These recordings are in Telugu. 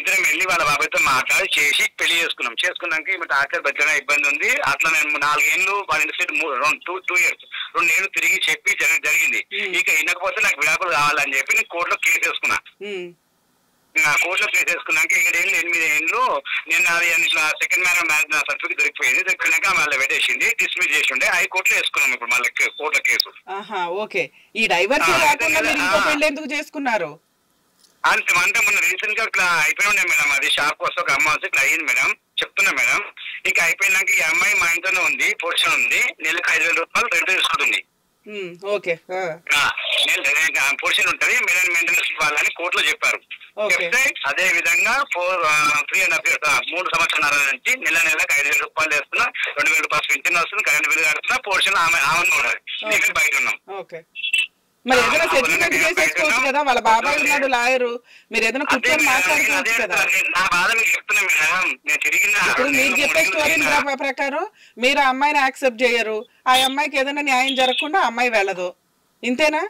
ఇద్దరం వెళ్ళి వాళ్ళ బాబాయ్తో మాట్లాడి చేసి పెళ్లి చేసుకున్నాం చేసుకున్నాక ఈమె డాక్టర్ బతికిన ఇబ్బంది ఉంది అట్లా నేను నాలుగేళ్ళు వాళ్ళ ఇంటి సైడ్ మూ- రెండు టూ టూ ఇయర్స్ రెండేళ్ళు తిరిగి చెప్పి జరి- జరిగింది Hmm. ఇక వినకపోతే నాకు విడాకులు కావాలని చెప్పి నేను కోర్టులో కేసు వేసుకున్నా ఉమ్, నా కోర్టులో కేసు వేసుకున్నాక ఏడేళ్ళు ఎనిమిది ఏళ్ళు నేను అది ఇట్లా సెకండ్ మ్యారేజ్ మ్యారేజ్ నా సర్టిఫికేట్ దొరికిపోయింది దొరికినాక మళ్ళీ పెట్టేసింది డిస్మిస్ చేసి ఉండే హై కోర్టులో వేసుకున్నాం ఇప్పుడు మళ్ళీ కోర్టులో కేసు ఆహా ఓకే ఈ డైవర్స్ ఆ, కాకుండా మీరు ఇంకో ఆ. పెళ్లి ఎందుకు చేసుకున్నారు అంటే అంటే మొన్న రీసెంట్ గా ఇట్లా అయిపోయి ఉండే మేడం అది షాప్ కోసం ఒక అమ్మ వచ్చి ఇట్లా అయ్యింది మేడం చెప్తున్నా మేడం ఇక అయిపోయినాక ఈ అమ్మాయి మా ఇంట్లోనే ఉంది పోర్షన్ ఉంది నెలకు ఐదు వేల రూపాయలు రెంట్ తీసుకుంటుంది ఉమ్, ఓకే ఆ, ఆ, నెల పోర్షన్ ఉంటది మెయిన్ మెయింటెనెన్స్ ఇవ్వాలని కోర్టులో చెప్పారు Okay. చెప్తే అదే విధంగా four three and half years మూడు సంవత్సరాల నుంచి నెల నెలకు ఐదు వేల రూపాయలు వేస్తున్నా రెండు వేల రూపాయలు పింఛన్ వస్తుంది కరెంట్ బిల్ కడుతున్నా పోర్షన్ ఆమె ఆమె ఉన్నది నేను బయట ఉన్నాం ఓకే మరి ఏదైనా ఆ, సెటిల్మెంట్ అవునండి, చేసేసుకోవచ్చు బయట కదా వాళ్ళ బాబాయ్ ఉన్నాం. ఉన్నాడు లాయరు మీరు ఏదైనా అదే కూర్చొని మేడం, మాట్లాడుకోవచ్చు అదే కదా సార్, నా బాధ మీకు చెప్తున్నా మేడం నేను తిరిగిన ఇప్పుడు మీరు నేను చెప్పే మూడు స్టోరీ నెలలు తిరిగినా. ప్రకారం మీరు ఆ అమ్మాయిని యాక్సెప్ట్ చేయరు ఆ అమ్మాయికి ఏదైనా న్యాయం జరగకుండా ఆ అమ్మాయి వెళ్ళదు ఇంతేనా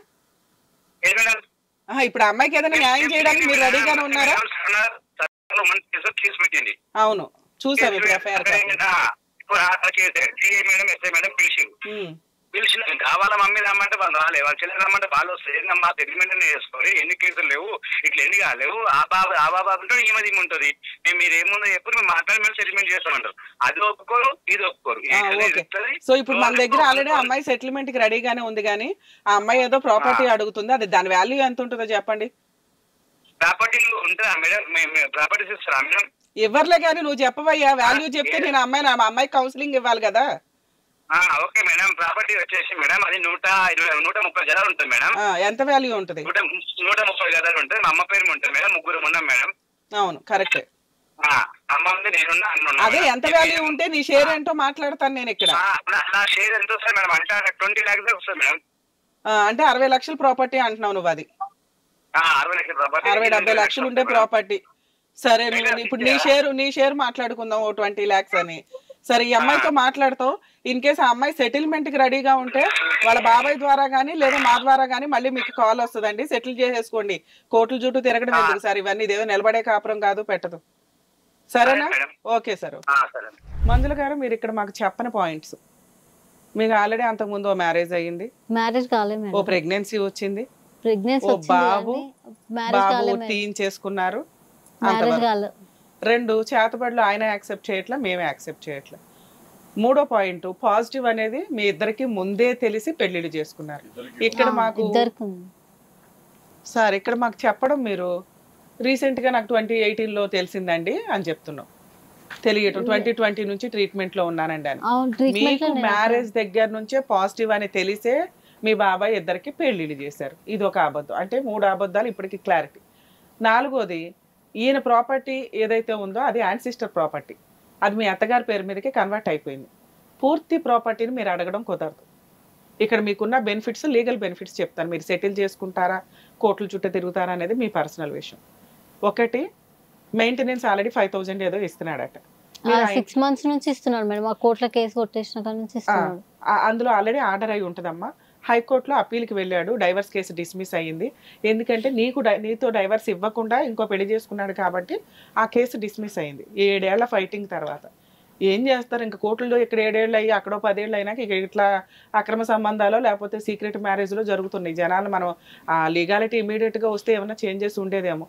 ఏది మేడం? ఆహా, ఇప్పుడు ఆ అమ్మాయికి ఏదైనా న్యాయం చేయడానికి మీరు రెడీగానే ఉన్నారా సర్కారు మన కేసు కేసు పెట్టింది అవును చూసాం ఇప్పుడు ఎఫ్ఐఆర్ ఆ, ఇప్పుడు ఆ case CI madam SI madam పిలిచిరు పిలిచిన కావాలా మమ్మీ రమ్మంటే వాళ్ళు రాలే వాళ్ళు చెల్లెలు రమ్మంటే వాళ్ళు వస్తారు మా సెటిల్మెంట్ చేసుకోవాలి ఎన్ని కేసులు లేవు ఇట్లా ఎన్ని కాలేవు ఆ బాబు ఆ బాబు ఉంటాడు ఈమెది ఈమె ఉంటుంది మేము మీరు ఏముందో ఎప్పుడు మేము మాట్లాడి మేము సెటిల్మెంట్ చేస్తామంటారు అది ఒప్పుకోరు ఇది ఒప్పుకోరు ఏది ఓకే చెప్తుంది? సో ఇప్పుడు మన దగ్గర ఆల్రెడీ అమ్మాయి సెటిల్మెంట్ కి రెడీగానే ఉంది కానీ ఆ అమ్మాయి ఏదో ప్రాపర్టీ అడుగుతుంది అది దాని వాల్యూ ఎంత ఉంటుందో చెప్పండి ప్రాపర్టీ ఉంటుందా మేడం మేము ప్రాపర్టీస్ ఇస్తారా మేడం ఇవ్వర్లే కానీ నువ్వు చెప్పవయ్యా వాల్యూ చెప్తే నేను అమ్మాయి నా అమ్మాయి కౌన్సిలింగ్ ఇవ్వాలి కదా ఆ, ఓకే మేడం ప్రాపర్టీ వచ్చేసి మేడం అది నూట ఇరవై నూట ముప్పై గదాలు ఉంటుంది మేడం ఆ, ఎంత వాల్యూ ఉంటుంది నూట నూట ముప్పై గదాలు ఉంటుంది మా అమ్మ పేరు ఉంటుంది మేడం ముగ్గురు ఉన్నాం మేడం అవును కరెక్ట్ ఆ, అమ్మ ఉంది నేనున్నా అన్న ఉన్నా అదే మేడం. ఎంత వాల్యూ ఉంటే నీ షేర్ ఏంటో మాట్లాడతాను నేను ఇక్కడ ఆ, నా- నా షేర్ ఎంత వస్తుంది మేడం అంటే ట్వంటీ ల్యాక్స్ వస్తుంది మేడం ఆ, అంటే అరవై లక్షల ప్రాపర్టీ అంటున్నావు నువ్వు అది ఆ, అరవై లక్షల ప్రాపర్టీ అరవై డెబ్బై లక్షలు ఉండే ప్రాపర్టీ సరే నువ్వు ఇప్పుడు నీ షేర్ నీ షేర్ మాట్లాడుకుందాం ఓ ట్వంటీ ల్యాక్స్ అని సరే ఈ అమ్మాయితో మాట్లాడుతావు ఇన్ కేస్ ఆ అమ్మాయి సెటిల్మెంట్ కి రెడీగా ఉంటే వాళ్ళ బాబాయ్ ద్వారా కానీ లేదా మా ద్వారా కానీ మళ్ళీ మీకు కాల్ వస్తుందండి సెటిల్ చేసేసుకోండి కోర్టుల చుట్టూ తిరగడం ఎందుకు సార్ ఇవన్నీ ఇదేదో నిలబడే కాపురం కాదు పెట్టదు సరేనా సరే, మేడం. ఓకే సార్ ఆ, సరే మంజుల గారు మీరు ఇక్కడ మాకు చెప్పని పాయింట్స్ మీకు ఆల్రెడీ అంతకుముందు ఓ మ్యారేజ్ అయ్యింది మ్యారేజ్ కాలే ఓ మేడం ప్రెగ్నెన్సీ వచ్చింది ప్రెగ్నెన్సీ ఓ వచ్చింది బాబు మ్యారేజ్ బాబు కాలే మేడం తీయించేసుకున్నారు మ్యారేజ్ అంతవరకు కాలే రెండు చేతబడులు ఆయన యాక్సెప్ట్ చేయట్లే మేమే యాక్సెప్ట్ చేయట్లే మూడో పాయింట్ పాజిటివ్ అనేది మీ ఇద్దరికి ముందే తెలిసి పెళ్లిళ్ళు చేసుకున్నారు ఇక్కడ మాకు ఇద్దరికి ఉంది. సార్ ఇక్కడ మాకు చెప్పడం మీరు రీసెంట్ గా నాకు ట్వంటీ ఎయిటీన్ లో తెలిసిందండి అని చెప్తున్నాం తెలియటం ట్వంటీ ట్వంటీ నుంచి ట్రీట్మెంట్ లో ఉన్నానండి అని అవును ట్రీట్మెంట్ మీకు మ్యారేజ్ దగ్గర నుంచే పాజిటివ్ అని తెలిసే మీ బాబాయ్ ఇద్దరికి పెళ్లిళ్ళు చేశారు ఇది ఒక అబద్ధం అంటే మూడు అబద్ధాలు ఇప్పటికి క్లారిటీ నాలుగోది ఈయన ప్రాపర్టీ ఏదైతే ఉందో అది యాన్సిస్టర్ ప్రాపర్టీ అది మీ అత్తగారి పేరు మీదకి కన్వర్ట్ అయిపోయింది పూర్తి ప్రాపర్టీని మీరు అడగడం కుదరదు ఇక్కడ మీకున్న బెనిఫిట్స్ లీగల్ బెనిఫిట్స్ చెప్తాను మీరు సెటిల్ చేసుకుంటారా కోర్టుల చుట్టూ తిరుగుతారా అనేది మీ పర్సనల్ విషయం ఒకటి మెయింటెనెన్స్ ఆల్రెడీ ఫైవ్ థౌజండ్ ఏదో ఇస్తున్నాడట మీరు ఆయన- సిక్స్ మంత్స్ నుంచి ఇస్తున్నాడు మేడం ఆ కోర్టుల కేసు కొట్టేసిన కాడ నుంచి ఆ, ఇస్తున్నాడు ఆ- అందులో ఆల్రెడీ ఆర్డర్ అయి ఉంటుందమ్మా హైకోర్టులో అప్పీల్కి వెళ్ళాడు డైవర్స్ కేసు డిస్మిస్ అయ్యింది ఎందుకంటే నీకు డై- నీతో డైవర్స్ ఇవ్వకుండా ఇంకో పెళ్లి చేసుకున్నాడు కాబట్టి ఆ కేసు డిస్మిస్ అయింది ఏడేళ్ల ఫైటింగ్ తర్వాత ఏం చేస్తారు ఇంకా కోర్టులో ఇక్కడ ఏడేళ్ళు అయ్యి అక్కడో పదేళ్ళు అయినాక ఇక ఇట్లా అక్రమ సంబంధాలు లేకపోతే సీక్రెట్ మ్యారేజ్లో జరుగుతున్నాయి జనాలు మనం ఆ లీగాలిటీ ఇమీడియట్గా వస్తే ఏమైనా చేంజెస్ ఉండేదేమో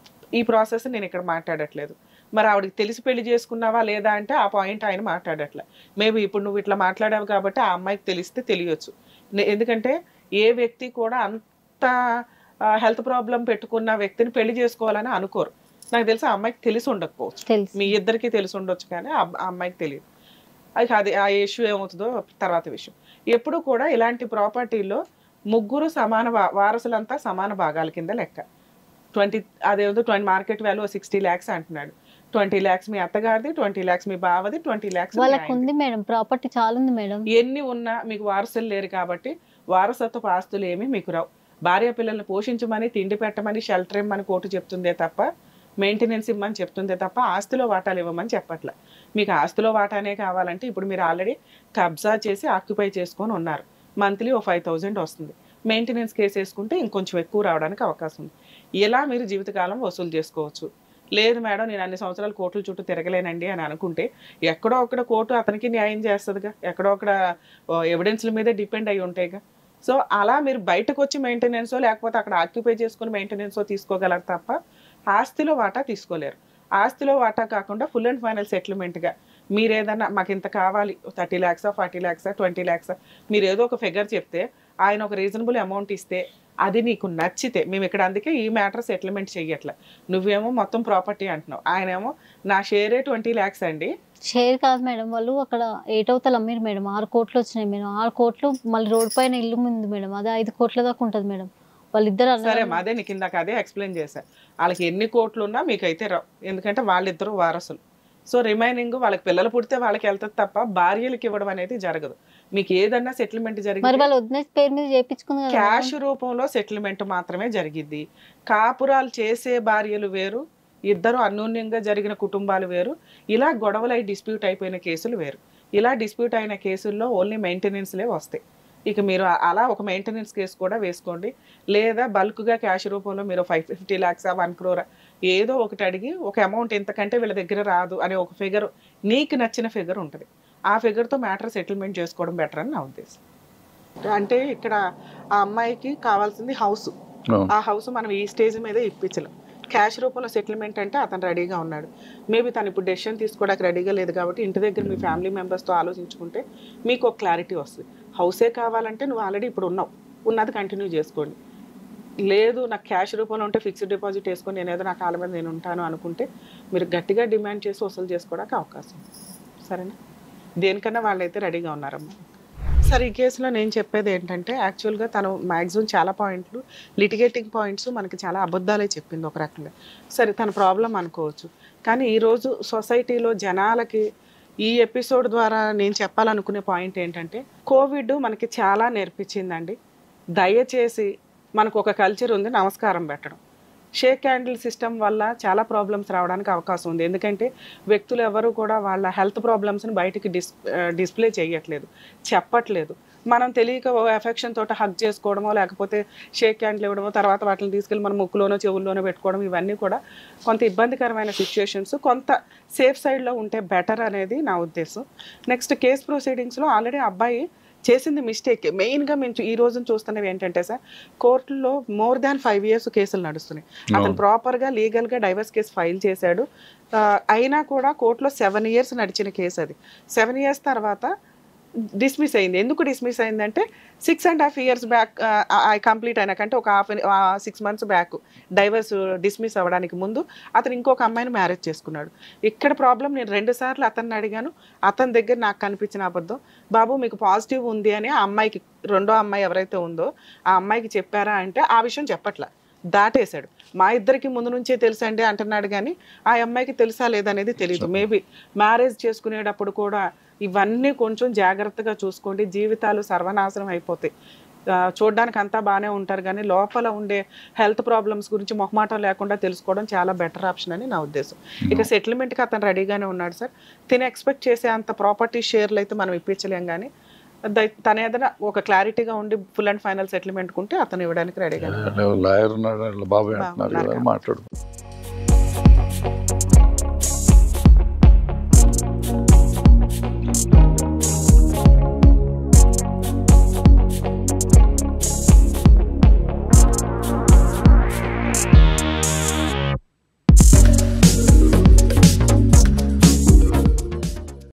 ఈ ప్రాసెస్ నేను ఇక్కడ మాట్లాడట్లేదు మరి ఆవిడకి తెలిసి పెళ్లి చేసుకున్నావా లేదా అంటే ఆ పాయింట్ ఆయన మాట్లాడట్లే మేబీ ఇప్పుడు నువ్వు ఇట్లా మాట్లాడావు కాబట్టి ఆ అమ్మాయికి తెలిస్తే తెలియచ్చు నే- ఎందుకంటే ఏ వ్యక్తి కూడా అంత హెల్త్ ప్రాబ్లం పెట్టుకున్న వ్యక్తిని పెళ్లి చేసుకోవాలని అనుకోరు నాకు తెలిసి ఆ అమ్మాయికి తెలిసి ఉండకపోవచ్చు తెలుసు మీ ఇద్దరికి తెలిసి ఉండొచ్చు కానీ ఆ ఆ అమ్మాయికి తెలియదు అది అది ఆ ఇష్యూ ఏమవుతుందో తర్వాత విషయం ఎప్పుడు కూడా ఇలాంటి ప్రాపర్టీలో ముగ్గురు సమాన వా- వారసులంతా సమాన భాగాల కింద లెక్క ట్వంటీ అదేదో twenty market value sixty lakhs అంటున్నాడు ట్వంటీ ల్యాక్స్ మీ అత్తగారిది ట్వంటీ ల్యాక్స్ మీ బావది ట్వంటీ ల్యాక్స్ వాళ్ళకు ఉంది మేడం ప్రాపర్టీ చాలా ఉంది మేడం ఎన్ని ఉన్నా మీకు వారసులు లేరు కాబట్టి వారసత్వపు ఆస్తులు ఏమీ మీకు రావు భార్య పిల్లల్ని పోషించమని తిండి పెట్టమని షెల్టర్ ఇమ్మని కోర్టు చెప్తుందే తప్ప మెయింటెనెన్స్ ఇమ్మని చెప్తుందే తప్ప ఆస్తిలో వాటాలు ఇవ్వమని చెప్పట్లే మీకు ఆస్తిలో వాటానే కావాలంటే ఇప్పుడు మీరు ఆల్రెడీ కబ్జా చేసి ఆక్యుపై చేసుకొని ఉన్నారు మంత్లీ ఓ ఫైవ్ థౌజండ్ వస్తుంది మెయింటెనెన్స్ కేసు వేసుకుంటే ఇంకొంచెం ఎక్కువ రావడానికి అవకాశం ఉంది ఇలా మీరు జీవితకాలం వసూలు చేసుకోవచ్చు లేదు మేడం నేను అన్ని సంవత్సరాలు కోర్టుల చుట్టూ తిరగలేనండి అని అనుకుంటే ఎక్కడో అక్కడ కోర్టు అతనికి న్యాయం చేస్తుందిగా ఎక్కడో అక్కడ ఎవిడెన్స్ల మీదే డిపెండ్ అయి ఉంటాయిగా సో అలా మీరు బయటకు వచ్చి మెయింటెనెన్సో లేకపోతే అక్కడ ఆక్యుపై చేసుకుని మెయింటెనెన్సో తీసుకోగలరు తప్ప ఆస్తిలో వాటా తీసుకోలేరు ఆస్తిలో వాటా కాకుండా ఫుల్ అండ్ ఫైనల్ సెటిల్మెంట్గా మీరు ఏదన్నా మాకు ఇంత కావాలి థర్టీ ల్యాక్సా ఫార్టీ ల్యాక్సా ట్వంటీ ల్యాక్సా మీరు ఏదో ఒక ఫిగర్ చెప్తే ఆయన ఒక రీజనబుల్ అమౌంట్ ఇస్తే అది నీకు నచ్చితే మేము ఇక్కడ అందుకే ఈ మ్యాటర్ సెటిల్మెంట్ చెయ్యట్లే నువ్వేమో మొత్తం ప్రాపర్టీ అంటున్నావు ఆయన ఏమో నా షేరే ట్వంటీ ల్యాక్స్ అండి షేర్ కాదు మేడం వాళ్ళు అక్కడ ఎయిట్ అవుతాలు అమ్మిరు మేడం ఆరు కోట్లు వచ్చినాయి మేడం ఆరు కోట్లు మళ్ళీ రోడ్ పైన ఇల్లు ఉంది మేడం అది ఐదు కోట్ల దాకా ఉంటుంది మేడం వాళ్ళిద్దరు సరే అన్నారు అదే నీకు ఇందాక అదే ఎక్స్ప్లెయిన్ చేశా వాళ్ళకి ఎన్ని కోట్లు ఉన్నా మీకైతే రావు ఎందుకంటే వాళ్ళిద్దరూ వారసులు సో రిమైనింగ్ వాళ్ళకి పిల్లలు పుడితే వాళ్ళకి వెళ్తుంది తప్ప భార్యలకు ఇవ్వడం అనేది జరగదు మీకు ఏదన్నా సెటిల్మెంట్ మరి జరిగింది వాళ్ళ వదిన పేరు మీద చేయించుకుంది కదా క్యాష్ రూపంలో సెటిల్మెంట్ మాత్రమే జరిగిద్ది కాపురాలు చేసే భార్యలు వేరు ఇద్దరు అన్యోన్యంగా జరిగిన కుటుంబాలు వేరు ఇలా గొడవలు అయి డిస్ప్యూట్ అయిపోయిన కేసులు వేరు ఇలా డిస్ప్యూట్ అయిన కేసుల్లో ఓన్లీ మెయింటెనెన్స్లే వస్తాయి ఇక మీరు అ- అలా ఒక మెయింటెనెన్స్ కేసు కూడా వేసుకోండి లేదా బల్క్గా క్యాష్ రూపంలో మీరు five fifty lakhs one crore ఏదో ఒకటి అడిగి ఒక అమౌంట్ ఎంతకంటే వీళ్ళ దగ్గర రాదు అనే ఒక ఫిగర్ నీకు నచ్చిన ఫిగర్ ఉంటుంది ఆ ఫిగర్తో మ్యాటర్ సెటిల్మెంట్ చేసుకోవడం బెటర్ అని నా ఉద్దేశం అంటే ఇక్కడ ఆ అమ్మాయికి కావాల్సింది హౌస్ అవును. ఆ హౌస్ మనం ఈ స్టేజ్ మీదే ఇప్పించలేం క్యాష్ రూపంలో సెటిల్మెంట్ అంటే అతను రెడీగా ఉన్నాడు మేబీ తను ఇప్పుడు డెసిషన్ తీసుకోవడానికి రెడీగా లేదు కాబట్టి ఇంటి దగ్గర మీ ఫ్యామిలీ మెంబర్స్తో ఆలోచించుకుంటే మీకు ఒక క్లారిటీ వస్తుంది హౌసే కావాలంటే నువ్వు ఆల్రెడీ ఇప్పుడు ఉన్నావు ఉన్నది కంటిన్యూ చేసుకోండి లేదు నాకు క్యాష్ రూపంలో ఉంటే ఫిక్స్డ్ డిపాజిట్ వేసుకొని నేను ఏదో నా కాళ్ళ మీద నేను ఉంటాను అనుకుంటే మీరు గట్టిగా డిమాండ్ చేసి వసూలు చేసుకోవడానికి అవకాశం ఉంది. సరేనా దేనికన్నా వాళ్ళైతే రెడీగా ఉన్నారమ్మా సరే ఈ కేసులో నేను చెప్పేది ఏంటంటే యాక్చువల్గా తను మ్యాక్సిమం చాలా పాయింట్లు లిటిగేటింగ్ పాయింట్స్ మనకి చాలా అబద్ధాలే చెప్పింది ఒక రకంగా సరే తన ప్రాబ్లం అనుకోవచ్చు కానీ ఈరోజు సొసైటీలో జనాలకి ఈ ఎపిసోడ్ ద్వారా నేను చెప్పాలనుకునే పాయింట్ ఏంటంటే కోవిడ్ మనకి చాలా నేర్పించిందండి దయచేసి మనకు ఒక కల్చర్ ఉంది నమస్కారం పెట్టడం షేక్ హ్యాండిల్ సిస్టమ్ వల్ల చాలా ప్రాబ్లమ్స్ రావడానికి అవకాశం ఉంది ఎందుకంటే వ్యక్తులు ఎవరు కూడా వాళ్ళ హెల్త్ ప్రాబ్లమ్స్ని బయటికి డిస్ డిస్ప్లే చేయట్లేదు చెప్పట్లేదు మనం తెలియక ఎఫెక్షన్ తోట హగ్ చేసుకోవడమో లేకపోతే షేక్ హ్యాండ్లు ఇవ్వడమో తర్వాత వాటిని తీసుకెళ్ళి మన ముక్కులోనో చెవుల్లోనో పెట్టుకోవడం ఇవన్నీ కూడా కొంత ఇబ్బందికరమైన సిచ్యుయేషన్స్ కొంత సేఫ్ సైడ్లో ఉంటే బెటర్ అనేది నా ఉద్దేశం నెక్స్ట్ కేస్ ప్రొసీడింగ్స్లో ఆల్రెడీ అబ్బాయి చేసింది మిస్టేక్ మెయిన్గా మేము చూ- ఈ రోజున చూస్తున్నవి ఏంటంటే సార్ కోర్టులో మోర్ దాన్ ఫైవ్ ఇయర్స్ కేసులు నడుస్తున్నాయి అతను అవును. ప్రాపర్గా లీగల్గా డైవర్స్ కేసు ఫైల్ చేశాడు ఆ, అయినా కూడా కోర్టులో సెవెన్ ఇయర్స్ నడిచిన కేసు అది సెవెన్ ఇయర్స్ తర్వాత డిస్మిస్ అయింది ఎందుకు డిస్మిస్ అయిందంటే six and half years back complete అయినాకంటే ఒక half six months back divorce dismiss అవ్వడానికి ముందు అతను ఇంకొక అమ్మాయిని మ్యారేజ్ చేసుకున్నాడు ఇక్కడ ప్రాబ్లం నేను రెండు సార్లు అతన్ని అడిగాను అతని దగ్గర నాకు కనిపించిన అబద్ధం బాబు మీకు పాజిటివ్ ఉంది అని ఆ అమ్మాయికి రెండో అమ్మాయి ఎవరైతే ఉందో ఆ అమ్మాయికి చెప్పారా అంటే ఆ విషయం చెప్పట్లా దాటేశాడు మా ఇద్దరికి ముందు నుంచే తెలుసండి అంటున్నాడు కానీ ఆ అమ్మాయికి తెలుసా లేదనేది తెలియదు మేబీ మ్యారేజ్ చేసుకునేటప్పుడు కూడా ఇవన్నీ కొంచెం జాగ్రత్తగా చూసుకోండి జీవితాలు సర్వనాశనం అయిపోతాయి ఆ, చూడ్డానికి అంతా బాగానే ఉంటారు కానీ లోపల ఉండే హెల్త్ ప్రాబ్లమ్స్ గురించి మొహమాటం లేకుండా తెలుసుకోవడం చాలా బెటర్ ఆప్షన్ అని నా ఉద్దేశం ఇక సెటిల్మెంట్కి అతను రెడీగానే ఉన్నాడు సార్ తిని ఎక్స్పెక్ట్ చేసే అంత ప్రాపర్టీ షేర్లు అయితే మనం ఇప్పించలేం కానీ దై- తన ఏదైనా ఒక క్లారిటీగా ఉండి ఫుల్ అండ్ ఫైనల్ సెటిల్మెంట్ ఉంటే అతను ఇవ్వడానికి రెడీగా లాయర్ ఉన్నాడు వాళ్ళ బాబాయ్ అంటున్నారు బాబు కదా ఉన్నారు మాట్లాడు